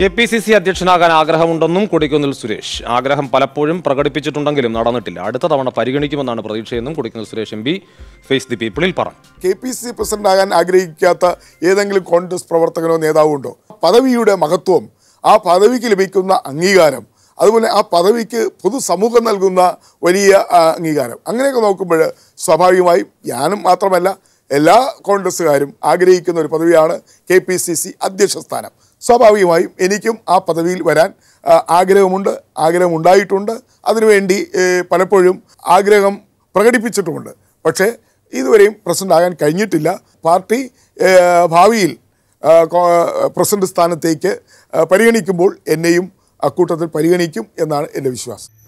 K P C C അധ്യക്ഷനാകാൻ ആഗ്രഹമുണ്ടെന്നും കൊടിക്കുന്നിൽ സുരേഷ് ആഗ്രഹം പലപ്പോഴും പ്രകടിപ്പിച്ചിട്ടുണ്ടെങ്കിലും നടന്നിട്ടില്ല അടുത്ത തവണ പരിഗണിക്കുമെന്നാണ് പ്രതീക്ഷയെന്നും Kodikunnil Suresh M P face the പീപ്പിളിൽ പറഞ്ഞു കെ പി സി പ്രസിഡന്റ് ആകാൻ ആഗ്രഹിക്കാത്ത ഏതെങ്കിലും കോൺഗ്രസ് പ്രവർത്തകനോ നേതാവോ ഉണ്ടോ പദവിയുടെ മഹത്വം ആ പദവിക്ക് ലഭിക്കുന്ന അംഗീകാരം അതുപോലെ ആ പദവിക്ക് പൊതുസമൂഹം നൽകുന്ന വലിയ ആ, അംഗീകാരം അങ്ങനെയൊക്കെ നോക്കുമ്പോൾ സ്വാഭാവികമായും ഞാനും മാത്രമല്ല എല്ലാ കോൺഗ്രസ്സുകാരും ആഗ്രഹിക്കുന്ന ഒരു പദവിയാണ് കെ പി സി സി അധ്യക്ഷ സ്ഥാനം സ്വാഭാവികമായും എനിക്കും ആ പദവിയിൽ വരാൻ ആ, ആഗ്രഹമുണ്ട് ആഗ്രഹമുണ്ടായിട്ടുണ്ട് അതിനുവേണ്ടി ഏ, പലപ്പോഴും ആഗ്രഹം പ്രകടിപ്പിച്ചിട്ടുമുണ്ട് പക്ഷേ ഇതുവരെയും പ്രസിഡന്റ് ആകാൻ കഴിഞ്ഞിട്ടില്ല പാർട്ടി ഏ, ഭാവിയിൽ ആ, കോ- പ്രസിഡന്റ് സ്ഥാനത്തേക്ക് ആ, പരിഗണിക്കുമ്പോൾ എന്നെയും അക്കൂട്ടത്തിൽ പരിഗണിക്കും എന്നാണ് എൻ്റെ വിശ്വാസം